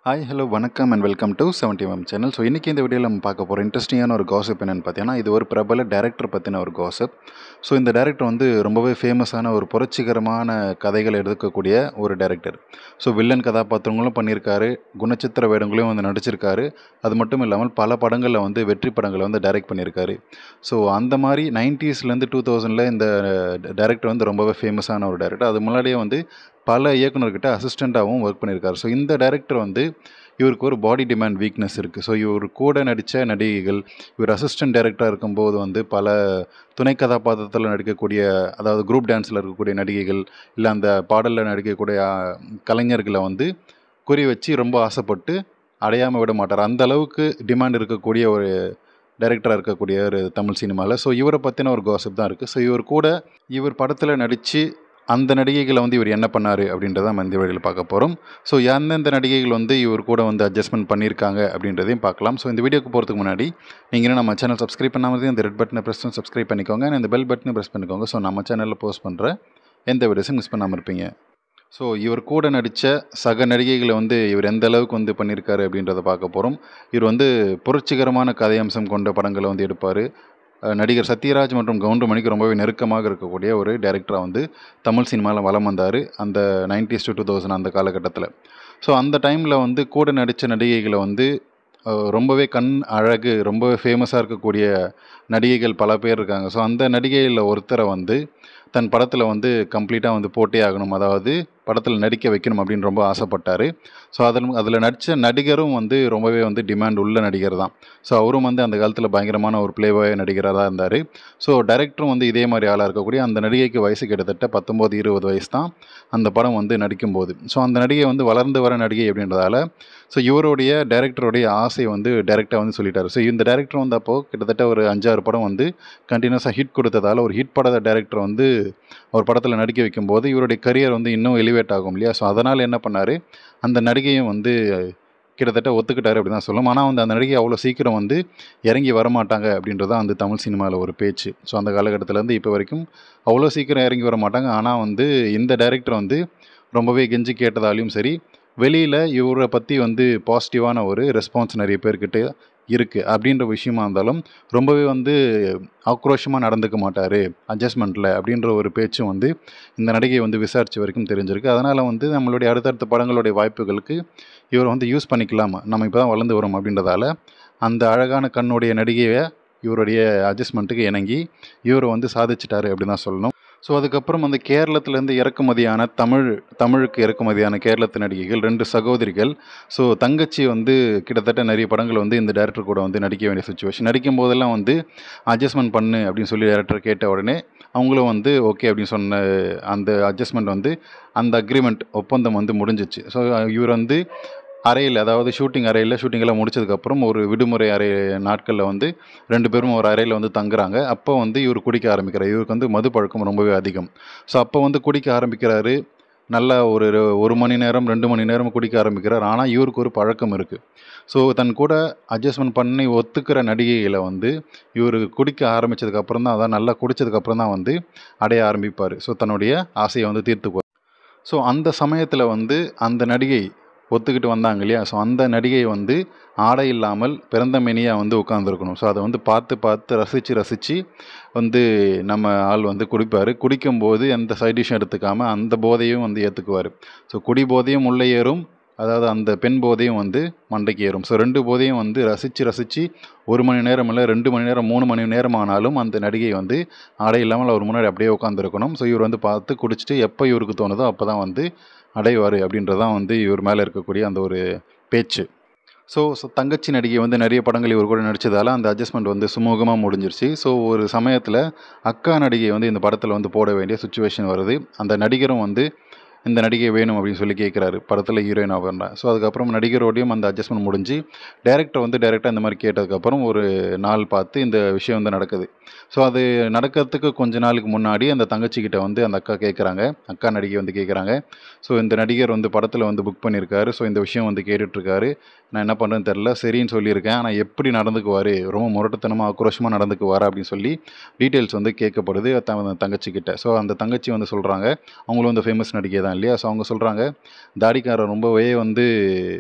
hi hello வணக்கம் and welcome to seventy M channel so இன்றைக்கி இந்த வீடியோவில் நம்ம பார்க்க போகிற இன்ட்ரெஸ்டிங்கான ஒரு காசிப் என்னென்னு பார்த்தீங்கன்னா இது ஒரு பிரபல டேரக்டர் பற்றின ஒரு காசிப் ஸோ இந்த டேரக்டர் வந்து ரொம்பவே ஃபேமஸான ஒரு புரட்சிகரமான கதைகள் எடுக்கக்கூடிய ஒரு டேரக்டர் ஸோ வில்லன் கதாபாத்திரங்களும் பண்ணியிருக்காரு குணச்சித்திர வேடங்களையும் வந்து நடிச்சிருக்காரு அது மட்டும் இல்லாமல் பல படங்களில் வந்து வெற்றி படங்களை வந்து டைரக்ட் பண்ணியிருக்காரு ஸோ அந்த மாதிரி நைன்ட்டீஸ்லேருந்து டூ தௌசண்டில் இந்த டேரக்டர் வந்து ரொம்பவே ஃபேமஸான ஒரு டேரக்டர் அது முன்னாடியே வந்து பல இயக்குனர்கிட்ட அசிஸ்டண்ட்டாகவும் ஒர்க் பண்ணியிருக்காரு ஸோ இந்த டேரக்டர் வந்து இவருக்கு ஒரு பாடி டிமாண்ட் வீக்னஸ் இருக்குது ஸோ இவர் கூட நடித்த நடிகைகள் இவர் அசிஸ்டன்ட் டைரக்டராக இருக்கும்போது வந்து பல துணை கதாபாத்திரத்தில் நடிக்கக்கூடிய அதாவது குரூப் டான்ஸில் இருக்கக்கூடிய நடிகைகள் இல்லை அந்த பாடலில் நடிக்கக்கூடிய ஆ, கலைஞர்களை வந்து குறி வச்சு ரொம்ப ஆசைப்பட்டு அடையாமல் விட மாட்டார் அந்த அளவுக்கு டிமாண்ட் இருக்கக்கூடிய ஒரு டைரக்டராக இருக்கக்கூடிய ஒரு தமிழ் சினிமாவில் ஸோ இவரை பற்றின ஒரு காசிப் தான் இருக்குது ஸோ இவர் கூட இவர் படத்தில் நடித்து அந்த நடிகைகளை வந்து இவர் என்ன பண்ணார் அப்படின்றத நம்ம இந்த வழியில் பார்க்க போகிறோம் ஸோ எந்தெந்த நடிகைகள் வந்து இவர் கூட வந்து அட்ஜஸ்ட்மெண்ட் பண்ணியிருக்காங்க அப்படின்றதையும் பார்க்கலாம் ஸோ இந்த வீடியோக்கு போகிறதுக்கு முன்னாடி நீங்கள் இன்னும் நம்ம சேனல் சப்ஸ்கிரைப் பண்ணாமல் இந்த ரெட் பட்டனை ப்ரெஸ் பண்ணி சப்ஸ்கிரைப் பண்ணிக்கோங்க and இந்த பெல் பட்டனை ப்ரெஸ் பண்ணிக்கோங்க ஸோ நம்ம சேனலில் போஸ்ட் பண்ணுற எந்த வீடியோஸும் மிஸ் பண்ணாமல் இருப்பீங்க ஸோ இவர் கூட நடித்த சக நடிகைகளை வந்து இவர் எந்த அளவுக்கு வந்து பண்ணியிருக்காரு அப்படின்றத பார்க்க போகிறோம் இவர் வந்து புரட்சிகரமான கதையம்சம் கொண்ட படங்களை வந்து எடுப்பார் நடிகர் சத்யராஜ் மற்றும் கவுண்டமணிக்கு ரொம்பவே நெருக்கமாக இருக்கக்கூடிய ஒரு டைரக்டராக வந்து தமிழ் சினிமாவில் வலம் வந்தார் அந்த நைன்டிஸ் டு டூ தௌசண்ட் அந்த காலகட்டத்தில் ஸோ அந்த டைமில் வந்து கூட நடித்த நடிகைகளை வந்து அஹ், ரொம்பவே கண் அழகு ரொம்பவே ஃபேமஸாக இருக்கக்கூடிய நடிகைகள் பல பேர் இருக்காங்க ஸோ அந்த நடிகைகளில் ஒருத்தரை வந்து தன் படத்தில் வந்து கம்ப்ளீட்டாக வந்து போட்டே ஆகணும் அதாவது படத்தில் நடிக்க வைக்கணும் அப்படின்னு ரொம்ப ஆசைப்பட்டார் ஸோ அதில் அதில் நடித்த நடிகரும் வந்து ரொம்பவே வந்து டிமாண்ட் உள்ள நடிகர் தான் ஸோ அவரும் வந்து அந்த காலத்தில் பயங்கரமான ஒரு பிளேபாய் நடிகராக தான் இருந்தார் ஸோ டைரக்டரும் வந்து இதே மாதிரி ஆளாக இருக்கக்கூடிய அந்த நடிகைக்கு வயசு கிட்டத்தட்ட பத்தொம்போது இருபது வயசு தான் அந்த படம் வந்து நடிக்கும்போது ஸோ அந்த நடிகை வந்து வளர்ந்து வர நடிகை அப்படின்றதால ஸோ இவருடைய டைரக்டருடைய ஆசை வந்து டைரெக்டாக வந்து சொல்லிட்டாரு ஸோ இந்த டைரக்டர் வந்து அப்போது கிட்டத்தட்ட ஒரு அஞ்சாறு படம் வந்து கண்டினியூஸாக ஹிட் கொடுத்ததால ஒரு ஹிட் பட டைரக்டர் வந்து அவர் படத்தில் நடிக்க வைக்கும்போது இவருடைய கரியர் வந்து இன்னும் எலிவேட் ஆகும் இல்லையா ஸோ அதனால் என்ன பண்ணார் அந்த நடிகையும் வந்து கிட்டத்தட்ட ஒத்துக்கிட்டாரு அப்படி தான் சொல்லும் ஆனால் வந்து அந்த நடிகை அவ்வளோ சீக்கிரம் வந்து இறங்கி வரமாட்டாங்க அப்படின்றது தான் வந்து தமிழ் சினிமாவில் ஒரு பேச்சு ஸோ அந்த காலகட்டத்திலேருந்து இப்போ வரைக்கும் அவ்வளோ சீக்கிரம் இறங்கி வர மாட்டாங்க ஆனால் வந்து இந்த டைரக்டர் வந்து ரொம்பவே கெஞ்சி கேட்டதாலையும் சரி வெளியில் இவரை பற்றி வந்து பாசிட்டிவான ஒரு ரெஸ்பான்ஸ் நிறைய பேர்கிட்ட இருக்குது அப்படின்ற விஷயமா இருந்தாலும் ரொம்பவே வந்து ஆக்ரோஷமாக நடந்துக்க மாட்டார் அட்ஜஸ்ட்மெண்ட்டில் அப்படின்ற ஒரு பேச்சும் வந்து இந்த நடிகை வந்து விசாரித்த வரைக்கும் தெரிஞ்சிருக்கு அதனால் வந்து நம்மளுடைய அடுத்தடுத்த படங்களுடைய வாய்ப்புகளுக்கு இவரை வந்து யூஸ் பண்ணிக்கலாம் நம்ம இப்போ தான் வளர்ந்து வரோம் அப்படின்றதால அந்த அழகான கண்ணுடைய நடிகையை இவருடைய அட்ஜஸ்ட்மெண்ட்டுக்கு இணங்கி இவரை வந்து சாதிச்சிட்டாரு அப்படின்னு தான் சொல்லணும் ஸோ அதுக்கப்புறம் வந்து கேரளத்துலேருந்து இறக்குமதியான தமிழ் தமிழுக்கு இறக்குமதியான கேரளத்து நடிகைகள் ரெண்டு சகோதரிகள் ஸோ தங்கச்சி வந்து கிட்டத்தட்ட நிறைய படங்கள் வந்து இந்த டேரக்டர் கூட வந்து நடிக்க வேண்டிய சுச்சுவேஷன் நடிக்கும் போதெல்லாம் வந்து அட்ஜஸ்ட்மெண்ட் பண்ணு அப்படின்னு சொல்லி டேரக்டர் கேட்ட உடனே அவங்களும் வந்து ஓகே அப்படின்னு சொன்ன அந்த அட்ஜஸ்ட்மெண்ட் வந்து அந்த அக்ரிமெண்ட் ஒப்பந்தம் வந்து முடிஞ்சிச்சு ஸோ இவர் வந்து அறையில் அதாவது ஷூட்டிங் அறையில் ஷூட்டிங் எல்லாம் முடிச்சதுக்கப்புறம் ஒரு விடுமுறை அறை நாட்களில் வந்து ரெண்டு பேரும் ஒரு அறையில் வந்து தங்குறாங்க அப்போ வந்து இவர் குடிக்க ஆரம்பிக்கிறார் இவருக்கு வந்து மது பழக்கம் ரொம்பவே அதிகம் ஸோ அப்போ வந்து குடிக்க ஆரம்பிக்கிறாரு நல்லா ஒரு ஒரு மணி நேரம் ரெண்டு மணி நேரம் குடிக்க ஆரம்பிக்கிறார் ஆனால் இவருக்கு ஒரு பழக்கம் இருக்குது ஸோ தன் கூட அட்ஜஸ்ட்மெண்ட் பண்ணி ஒத்துக்கிற நடிகைகளை வந்து இவர் குடிக்க ஆரம்பித்ததுக்கப்புறம் தான் அதான் நல்லா குடித்ததுக்கப்புறம் தான் வந்து அடைய ஆரம்பிப்பார் ஸோ தன்னுடைய ஆசையை வந்து தீர்த்துக்குவார் ஸோ அந்த சமயத்தில் வந்து அந்த நடிகை ஒத்துக்கிட்டு வந்தாங்க இல்லையா ஸோ அந்த நடிகை வந்து ஆடை இல்லாமல் பிறந்த மெனியாக வந்து உட்காந்துருக்கணும் ஸோ அதை வந்து பார்த்து பார்த்து ரசித்து ரசித்து வந்து நம்ம ஆள் வந்து குடிப்பார் குடிக்கும்போது எந்த சைட் டிஷ்ஷும் எடுத்துக்காமல் அந்த போதையும் வந்து ஏற்றுக்குவார் ஸோ குடி போதையும் உள்ளே ஏறும் அதாவது அந்த பெண் போதையும் வந்து மண்டைக்கு ஏறும் ஸோ ரெண்டு போதையும் வந்து ரசித்து ரசித்து ஒரு மணி நேரம் இல்லை ரெண்டு மணி நேரம் மூணு மணி நேரம் ஆனாலும் அந்த நடிகை வந்து ஆடை இல்லாமல் அவர் முன்னாடி அப்படியே உட்காந்துருக்கணும் ஸோ இவர் வந்து பார்த்து குடிச்சிட்டு எப்போ இவருக்கு தோணுதோ அப்போ தான் வந்து அடைவார் அப்படின்றது தான் வந்து இவர் மேலே இருக்கக்கூடிய அந்த ஒரு பேச்சு ஸோ ஸோ தங்கச்சி நடிகை வந்து நிறைய படங்கள் இவர் கூட நடித்ததால அந்த அட்ஜஸ்ட்மெண்ட் வந்து சுமூகமாக முடிஞ்சிருச்சு ஸோ ஒரு சமயத்தில் அக்கா நடிகை வந்து இந்த படத்தில் வந்து போட வேண்டிய சுச்சுவேஷன் வருது அந்த நடிகரும் வந்து இந்த நடிகை வேணும் அப்படின்னு சொல்லி கேட்குறாரு படத்தில் ஹீரோயின் ஆகிறா ஸோ அதுக்கப்புறம் நடிகரோடையும் அந்த அட்ஜஸ்ட்மெண்ட் முடிஞ்சு டேரக்டர் வந்து டேரெக்டாக இந்த மாதிரி கேட்டதுக்கப்புறம் ஒரு நாள் பார்த்து இந்த விஷயம் வந்து நடக்குது ஸோ அது நடக்கிறதுக்கு கொஞ்ச நாளுக்கு முன்னாடி அந்த தங்கச்சிக்கிட்ட வந்து அந்த அக்கா கேட்குறாங்க அக்கா நடிகை வந்து கேட்குறாங்க ஸோ இந்த நடிகர் வந்து படத்தில் வந்து புக் பண்ணியிருக்காரு ஸோ இந்த விஷயம் வந்து கேட்டுட்ருக்காரு நான் என்ன பண்ணுறேன்னு தெரில சரின்னு சொல்லியிருக்கேன் ஆனால் எப்படி நடந்துக்குவார் ரொம்ப முரட்டுத்தனமாக ஆக்ரோஷமாக நடந்துக்குவார் அப்படின்னு சொல்லி டீட்டெயில்ஸ் வந்து கேட்கப்படுது த தங்கச்சிக்கிட்ட ஸோ அந்த தங்கச்சி வந்து சொல்கிறாங்க அவங்களும் வந்து ஃபேமஸ் நடிகை தான் இல்லையா ஸோ அவங்க சொல்கிறாங்க தாடிக்காரர் ரொம்பவே வந்து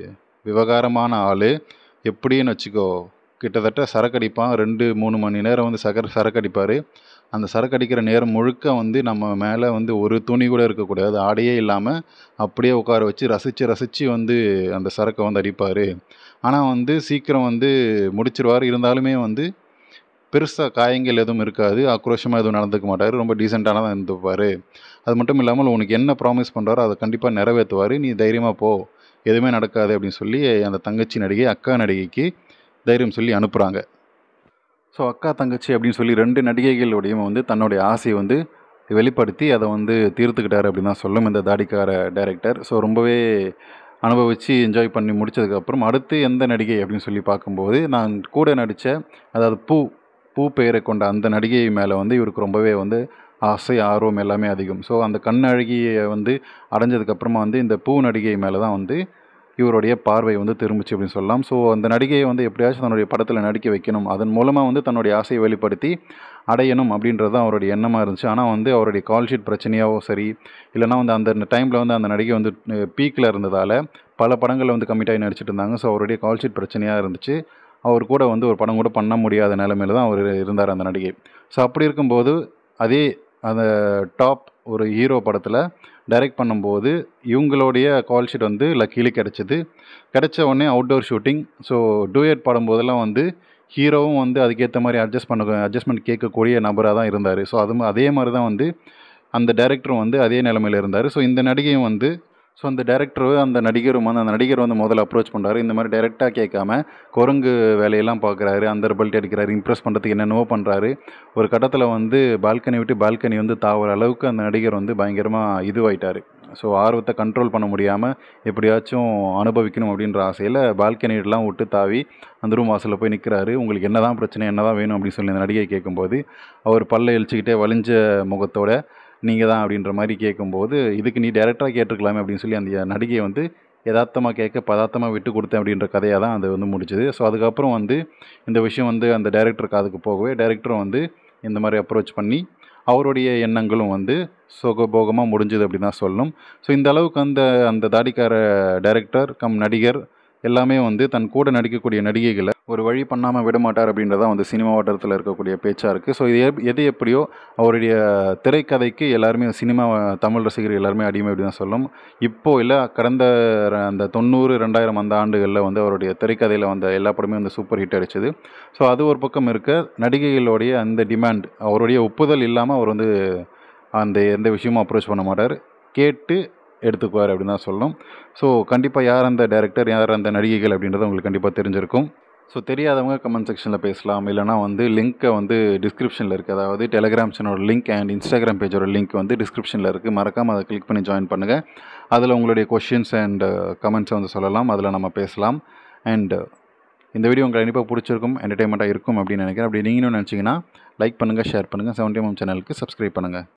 விவகாரமான ஆள் எப்படின்னு வச்சுக்கோ கிட்டத்தட்ட சரக்கடிப்பான் ரெண்டு மூணு மணி நேரம் வந்து சகர் சரக்கடிப்பார் அந்த சரக்கடிக்கிற நேரம் முழுக்க வந்து நம்ம மேலே வந்து ஒரு துணி கூட இருக்கக்கூடாது ஆடையே இல்லாமல் அப்படியே உட்கார வச்சு ரசித்து ரசித்து வந்து அந்த சரக்கை வந்து அடிப்பார் ஆனால் வந்து சீக்கிரம் வந்து முடிச்சிருவார் இருந்தாலுமே வந்து பெருசாக காயங்கள் எதுவும் இருக்காது ஆக்ரோஷமாக எதுவும் நடந்துக்க மாட்டார் ரொம்ப டீசெண்டான தான் இருந்துப்பார் அது மட்டும் இல்லாமல் உனக்கு என்ன ப்ராமிஸ் பண்ணுறாரோ அதை கண்டிப்பாக நிறைவேற்றுவார் நீ தைரியமாக போ எதுவுமே நடக்காது அப்படின்னு சொல்லி அந்த தங்கச்சி நடிகை அக்கா நடிகைக்கு தைரியம் சொல்லி அனுப்புகிறாங்க ஸோ அக்கா தங்கச்சி அப்படின்னு சொல்லி ரெண்டு நடிகைகளுடையும் வந்து தன்னுடைய ஆசையை வந்து வெளிப்படுத்தி அதை வந்து தீர்த்துக்கிட்டாரு அப்படின்னு தான் சொல்லும் இந்த தாடிக்கார டைரக்டர் ஸோ ரொம்பவே அனுபவித்து என்ஜாய் பண்ணி முடிச்சதுக்கப்புறம் அடுத்து எந்த நடிகை அப்படின்னு சொல்லி பார்க்கும்போது நான் கூட நடித்த அதாவது பூ பூ பெயரை கொண்ட அந்த நடிகை மேலே வந்து இவருக்கு ரொம்பவே வந்து ஆசை ஆர்வம் எல்லாமே அதிகம் ஸோ அந்த கண் அழகியை வந்து அடைஞ்சதுக்கப்புறமா வந்து இந்த பூ நடிகை மேலே தான் வந்து இவருடைய பார்வை வந்து திரும்பிச்சு அப்படின்னு சொல்லலாம் ஸோ அந்த நடிகையை வந்து எப்படியாச்சும் தன்னுடைய படத்தில் நடிக்க வைக்கணும் அதன் மூலமாக வந்து தன்னுடைய ஆசையை வெளிப்படுத்தி அடையணும் அப்படின்றது தான் அவருடைய எண்ணமாக இருந்துச்சு ஆனால் வந்து அவருடைய கால் ஷீட் பிரச்சனையாவோ சரி இல்லைனா வந்து அந்த டைமில் வந்து அந்த நடிகை வந்து பீக்கில் இருந்ததால் பல படங்களில் வந்து கமிட் ஆகி நடிச்சிட்டு இருந்தாங்க ஸோ அவருடைய கால் ஷீட் பிரச்சனையாக இருந்துச்சு அவர் கூட வந்து ஒரு படம் கூட பண்ண முடியாத நிலைமையில தான் அவர் இருந்தார் அந்த நடிகை ஸோ அப்படி இருக்கும்போது அதே அந்த டாப் ஒரு ஹீரோ படத்தில் டைரக்ட் பண்ணும்போது இவங்களுடைய கால் ஷீட் வந்து லக்கீலி கிடச்சிது கிடச்ச உடனே அவுட்டோர் ஷூட்டிங் ஸோ டூயட் பாடும்போதெல்லாம் வந்து ஹீரோவும் வந்து அதுக்கேற்ற மாதிரி அட்ஜஸ்ட் பண்ண அட்ஜஸ்ட்மெண்ட் கேட்கக்கூடிய நபராக தான் இருந்தார் ஸோ அது அதே மாதிரி தான் வந்து அந்த டைரக்டரும் வந்து அதே நிலமையில் இருந்தார் ஸோ இந்த நடிகையும் வந்து ஸோ அந்த டேரக்டரும் அந்த நடிகரும் வந்து அந்த நடிகர் வந்து முதல்ல அப்ரோச் பண்ணுறாரு இந்த மாதிரி டேரெக்டாக கேட்காம குரங்கு வேலையெல்லாம் பார்க்குறாரு அந்த பெல்ட் அடிக்கிறாரு இம்ப்ரெஸ் பண்ணுறதுக்கு என்னென்னவோ பண்ணுறாரு ஒரு கட்டத்தில் வந்து பால்கனி விட்டு பால்கனி வந்து தாவற அளவுக்கு அந்த நடிகர் வந்து பயங்கரமாக இதுவாயிட்டார் ஸோ ஆர்வத்தை கண்ட்ரோல் பண்ண முடியாமல் எப்படியாச்சும் அனுபவிக்கணும் அப்படின்ற ஆசையில் பால்கனிலாம் விட்டு தாவி அந்த ரூம் வாசலில் போய் நிற்கிறாரு உங்களுக்கு என்ன தான் பிரச்சனை என்ன தான் வேணும் அப்படின்னு சொல்லி அந்த நடிகை கேட்கும்போது அவர் பல்லை இழிச்சிக்கிட்டே வலிஞ்ச முகத்தோட நீங்கள் தான் அப்படின்ற மாதிரி கேட்கும்போது இதுக்கு நீ டேரெக்டாக கேட்டிருக்கலாமே அப்படின்னு சொல்லி அந்த நடிகை வந்து யதார்த்தமாக கேட்க பதார்த்தமாக விட்டு கொடுத்தேன் அப்படின்ற கதையாக தான் அது வந்து முடிச்சுது ஸோ அதுக்கப்புறம் வந்து இந்த விஷயம் வந்து அந்த டைரக்டர் காதுக்கு போகவே டைரக்டரும் வந்து இந்த மாதிரி அப்ரோச் பண்ணி அவருடைய எண்ணங்களும் வந்து சுகபோகமாக முடிஞ்சுது அப்படின்னு தான் சொல்லணும் ஸோ இந்த அளவுக்கு அந்த அந்த தாடிக்கார டைரக்டர் கம் நடிகர் எல்லாமே வந்து தன் கூட நடிக்கக்கூடிய நடிகைகளை ஒரு வழி பண்ணாமல் விட மாட்டார் அப்படின்றதான் வந்து சினிமா வட்டாரத்தில் இருக்கக்கூடிய பேச்சாக இருக்குது ஸோ இது எப்- எது எப்படியோ அவருடைய திரைக்கதைக்கு எல்லாருமே சினிமா தமிழ் ரசிகர்கள் எல்லாருமே அடிமை அப்படி தான் சொல்லும் இப்போ இல்லை கடந்த ர- அந்த தொண்ணூறு ரெண்டாயிரம் அந்த ஆண்டுகளில் வந்து அவருடைய திரைக்கதையில் வந்த எல்லா படமே வந்து சூப்பர் ஹிட் அடிச்சது ஸோ அது ஒரு பக்கம் இருக்க நடிகைகளுடைய அந்த டிமாண்ட் அவருடைய ஒப்புதல் இல்லாமல் அவர் வந்து அந்த எந்த விஷயமும் அப்ரோச் பண்ண மாட்டார் கேட்டு எடுத்துக்குவார் அப்படின்னு தான் சொல்லணும் ஸோ கண்டிப்பாக யார் அந்த டைரக்டர் யார் அந்த நடிகைகள் அப்படின்றது உங்களுக்கு கண்டிப்பாக தெரிஞ்சிருக்கும் ஸோ தெரியாதவங்க கமெண்ட் செக்ஷனில் பேசலாம் இல்லைனா வந்து லிங்க்கை வந்து டிஸ்கிரிப்ஷனில் இருக்குது அதாவது டெலிகிராம் சேனலோட லிங்க் அண்ட் இன்ஸ்டாகிராம் பேஜோட லிங்க் வந்து டிஸ்கிரிப்ஷனில் இருக்குது மறக்காமல் அதை கிளிக் பண்ணி ஜாயின் பண்ணுங்கள் அதில் உங்களுடைய கொஷின்ஸ் அண்ட் கமெண்ட்ஸை வந்து சொல்லலாம் அதில் நம்ம பேசலாம் அண்ட் இந்த வீடியோ உங்களுக்கு கண்டிப்பாக பிடிச்சிருக்கும் என்டர்டைன்மெண்ட்டாக இருக்கும் அப்படின்னு நினைக்கிறேன் அப்படி நீங்களும் நினச்சிங்கன்னா லைக் பண்ணுங்கள் ஷேர் பண்ணுங்கள் செவன்டி எம் சேனலுக்கு சப்ஸ்கிரைப் பண்ணுங்கள்